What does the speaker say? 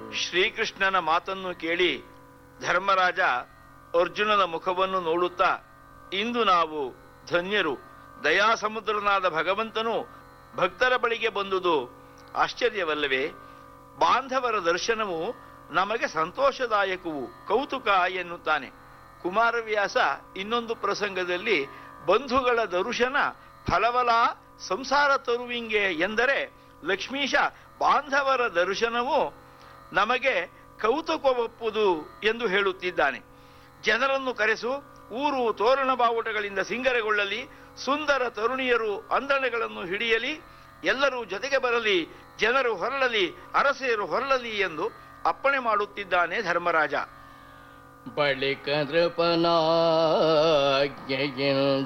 ಶ್ರೀಕೃಷ್ಣನ ಮಾತನ್ನು ಕೇಳಿ ಧರ್ಮರಾಜ ಅರ್ಜುನನ ಮುಖವನ್ನು ನೋಡುತ್ತಾ ಇಂದು ನಾವು ಧನ್ಯರು ದಯಾಸಮುದ್ರನಾದ ಭಗವಂತನು ಭಕ್ತರ ಬಳಿಗೆ ಬಂದುದು ಆಶ್ಚರ್ಯವಲ್ಲವೇ ಬಾಂಧವರ ದರ್ಶನವು ನಮಗೆ ಸಂತೋಷದಾಯಕವು ಕೌತುಕ ಎನ್ನುತ್ತಾನೆ ಕುಮಾರವ್ಯಾಸ ಇನ್ನೊಂದು ಪ್ರಸಂಗದಲ್ಲಿ ಬಂಧುಗಳ ದರುಶನ ಫಲವಲ ಸಂಸಾರ ತರುವಿಂಗೆ ಎಂದರೆ ಲಕ್ಷ್ಮೀಶ ಬಾಂಧವರ ದರ್ಶನವು ನಮಗೆ ಕೌತುಕವಪ್ಪುದು ಎಂದು ಹೇಳುತ್ತಿದ್ದಾನೆ ಜನರನ್ನು ಕರೆಸು ಊರು ತೋರಣ ಬಾವುಟಗಳಿಂದ ಸಿಂಗರಗೊಳ್ಳಲಿ ಸುಂದರ ತರುಣಿಯರು ಅಂದಣೆಗಳನ್ನು ಹಿಡಿಯಲಿ ಎಲ್ಲರೂ ಜೊತೆಗೆ ಬರಲಿ ಜನರು ಹೊರಳಲಿ ಅರಸೆಯರು ಹೊರಳಲಿ ಎಂದು ಅಪ್ಪಣೆ ಮಾಡುತ್ತಿದ್ದಾನೆ ಧರ್ಮರಾಜ ಬಳಿಕ ನೃಪನಾಜ್ಞೆಯಿಂದ